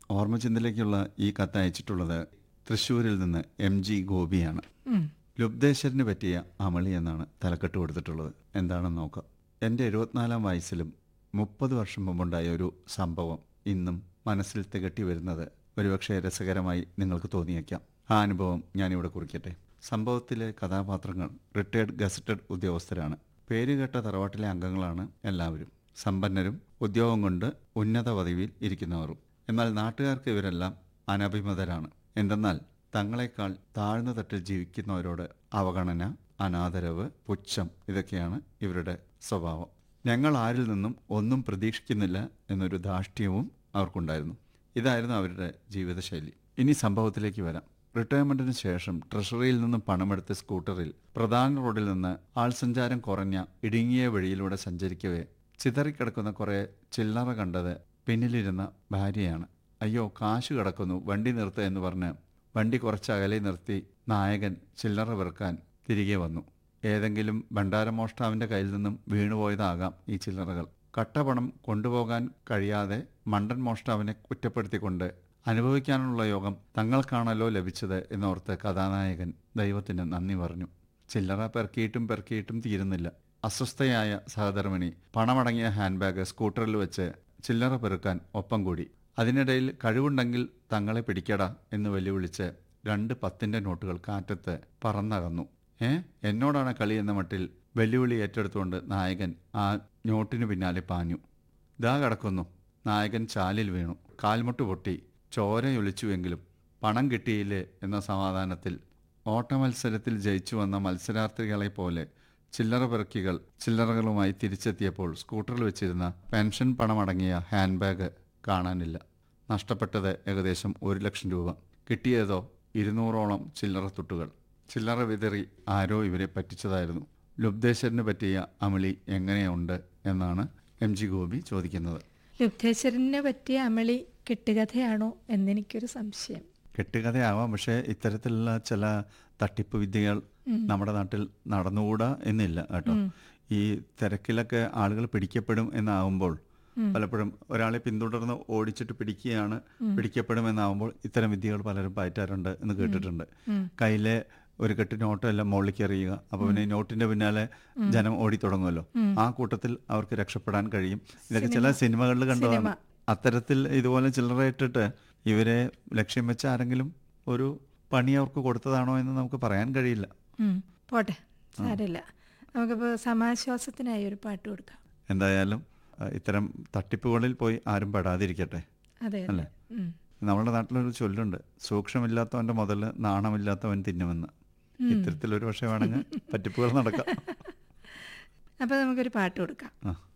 ഓർമ്മചിന്തയിലേക്കുള്ള ഈ കത്ത് അയച്ചിട്ടുള്ളത് തൃശ്ശൂരിൽ നിന്ന് എം ജി ഗോപിയാണ് ഉം. ലുബ്ധേശ്വരന് പറ്റിയ അമളി എന്നാണ് തലക്കെട്ട് കൊടുത്തിട്ടുള്ളത് എന്താണെന്ന് നോക്കാം എൻ്റെ എഴുപത്തിനാലാം വയസ്സിലും മുപ്പത് വർഷം മുമ്പുണ്ടായ ഒരു സംഭവം ഇന്നും മനസ്സിൽ തികട്ടി വരുന്നത് ഒരുപക്ഷെ രസകരമായി നിങ്ങൾക്ക് തോന്നിയേക്കാം ആ അനുഭവം ഞാനിവിടെ കുറിക്കട്ടെ സംഭവത്തിലെ കഥാപാത്രങ്ങൾ റിട്ടയർഡ് ഗസറ്റഡ് ഉദ്യോഗസ്ഥരാണ് പേരുകേട്ട തറവാട്ടിലെ അംഗങ്ങളാണ് എല്ലാവരും സമ്പന്നരും ഉദ്യോഗം കൊണ്ട് ഉന്നത പദവിയിൽ ഇരിക്കുന്നവരും എന്നാൽ നാട്ടുകാർക്ക് ഇവരെല്ലാം അനഭിമതരാണ് എന്തെന്നാൽ തങ്ങളെക്കാൾ താഴ്ന്ന തട്ടിൽ ജീവിക്കുന്നവരോട് അവഗണന അനാദരവ് പുച്ഛം ഇതൊക്കെയാണ് ഇവരുടെ സ്വഭാവം ഞങ്ങൾ ആരിൽ നിന്നും ഒന്നും പ്രതീക്ഷിക്കുന്നില്ല എന്നൊരു ധാർഷ്ട്യവും അവർക്കുണ്ടായിരുന്നു ഇതായിരുന്നു അവരുടെ ജീവിതശൈലി ഇനി സംഭവത്തിലേക്ക് വരാം റിട്ടയർമെന്റിന് ശേഷം ട്രഷറിയിൽ നിന്നും പണമെടുത്ത സ്കൂട്ടറിൽ പ്രധാന റോഡിൽ നിന്ന് ആൾ സഞ്ചാരം കുറഞ്ഞ ഇടുങ്ങിയ വഴിയിലൂടെ സഞ്ചരിക്കവേ ചിതറിക്കിടക്കുന്ന കുറെ ചില്ലറ കണ്ടത് പിന്നിലിരുന്ന ഭാര്യയാണ് അയ്യോ കാശ് കിടക്കുന്നു വണ്ടി നിർത്തുക എന്ന് പറഞ്ഞ് വണ്ടി കുറച്ച് അകലെ നിർത്തി നായകൻ ചില്ലറ വെറുക്കാൻ തിരികെ വന്നു ഏതെങ്കിലും ഭണ്ഡാരമോഷ്ടാവിന്റെ കയ്യിൽ നിന്നും വീണുപോയതാകാം ഈ ചില്ലറകൾ കട്ടപണം കൊണ്ടുപോകാൻ കഴിയാതെ മണ്ടൻ മോഷ്ടാവിനെ കുറ്റപ്പെടുത്തിക്കൊണ്ട് അനുഭവിക്കാനുള്ള യോഗം തങ്ങൾക്കാണല്ലോ ലഭിച്ചത് എന്നോർത്ത് കഥാനായകൻ ദൈവത്തിന് നന്ദി പറഞ്ഞു ചില്ലറ പെറുക്കിയിട്ടും പെറുക്കിയിട്ടും തീരുന്നില്ല അസ്വസ്ഥയായ സഹധർമ്മിണി പണമടങ്ങിയ ഹാൻഡ് ബാഗ് സ്കൂട്ടറിൽ വെച്ച് ചില്ലറ പെറുക്കാൻ ഒപ്പം കൂടി അതിനിടയിൽ കഴിവുണ്ടെങ്കിൽ തങ്ങളെ പിടിക്കടാ എന്ന് വെല്ലുവിളിച്ച് രണ്ട് പത്തിന്റെ നോട്ടുകൾ കാറ്റത്ത് പറന്നകന്നു ഏ എന്നോടാണ് കളി എന്ന മട്ടിൽ വെല്ലുവിളി ഏറ്റെടുത്തുകൊണ്ട് നായകൻ ആ നോട്ടിനു പിന്നാലെ പാഞ്ഞു ദാ കിടക്കുന്നു നായകൻ ചാലിൽ വീണു കാൽമുട്ട് പൊട്ടി ചോരയൊലിച്ചുവെങ്കിലും പണം കിട്ടിയില്ലേ എന്ന സമാധാനത്തിൽ ഓട്ടമത്സരത്തിൽ ജയിച്ചു വന്ന മത്സരാർത്ഥികളെ പോലെ ചില്ലറ പെറുക്കികൾ ചില്ലറകളുമായി തിരിച്ചെത്തിയപ്പോൾ സ്കൂട്ടറിൽ വെച്ചിരുന്ന പെൻഷൻ പണമടങ്ങിയ ഹാൻഡ് ബാഗ് കാണാനില്ല നഷ്ടപ്പെട്ടത് ഏകദേശം ഒരു ലക്ഷം രൂപ കിട്ടിയതോ ഇരുന്നൂറോളം ചില്ലറ തുട്ടുകൾ ചില്ലറ വിതറി ആരോ ഇവരെ പറ്റിച്ചതായിരുന്നു ലുബ്ധേശ്വരന് പറ്റിയ അമളി എങ്ങനെയുണ്ട് എന്നാണ് എം ജി ഗോപി ചോദിക്കുന്നത് ലുബ്ധേശ്വരനെ പറ്റിയ അമളി കെട്ടുകഥയാണോ എന്നെനിക്കൊരു സംശയം കെട്ടുകഥയാവാം പക്ഷേ ഇത്തരത്തിലുള്ള ചില തട്ടിപ്പ് വിദ്യകൾ നമ്മുടെ നാട്ടിൽ നടന്നുകൂടാ എന്നില്ല കേട്ടോ ഈ തിരക്കിലൊക്കെ ആളുകൾ പിടിക്കപ്പെടും എന്നാവുമ്പോൾ പലപ്പോഴും ഒരാളെ പിന്തുടർന്ന് ഓടിച്ചിട്ട് പിടിക്കുകയാണ് പിടിക്കപ്പെടും എന്നാവുമ്പോൾ ഇത്തരം വിദ്യകൾ പലരും പയറ്റാറുണ്ട് എന്ന് കേട്ടിട്ടുണ്ട് കയ്യിലെ ഒരു കെട്ട് നോട്ട് എല്ലാം മുകളിലേക്ക് എറിയുക അപ്പൊ പിന്നെ ഈ നോട്ടിന്റെ പിന്നാലെ ജനം ഓടി തുടങ്ങുമല്ലോ ആ കൂട്ടത്തിൽ അവർക്ക് രക്ഷപ്പെടാൻ കഴിയും ഇതൊക്കെ ചില സിനിമകളിൽ കണ്ടതാണ് അത്തരത്തിൽ ഇതുപോലെ ചില്ലറ ഇട്ടിട്ട് ഇവരെ ലക്ഷ്യം വെച്ച് ആരെങ്കിലും ഒരു പണി അവർക്ക് കൊടുത്തതാണോ എന്ന് നമുക്ക് പറയാൻ കഴിയില്ല ഉം. പോട്ടെ സാരമില്ല നമുക്കിപ്പോൾ സമാശ്വാസത്തിനായി ഒരു പാട്ട് കൊടുക്കാം എന്തായാലും അഹ് ഇത്തരം തട്ടിപ്പുകളിൽ പോയി ആരും പെടാതിരിക്കട്ടെ അതെ അല്ലേ? അതെ ഉം. നമ്മുടെ നാട്ടിലൊരു ചൊല്ലുണ്ട് സൂക്ഷ്മമില്ലാത്തവന്റെ മുതല് നാണമില്ലാത്തവൻ തിന്നുമെന്ന് ഇത്തരത്തിലൊരു പക്ഷേ വേണമെങ്കിൽ പറ്റിപ്പുകൾ നടക്കാം അപ്പോൾ നമുക്കൊരു പാട്ട് കൊടുക്കാം ആ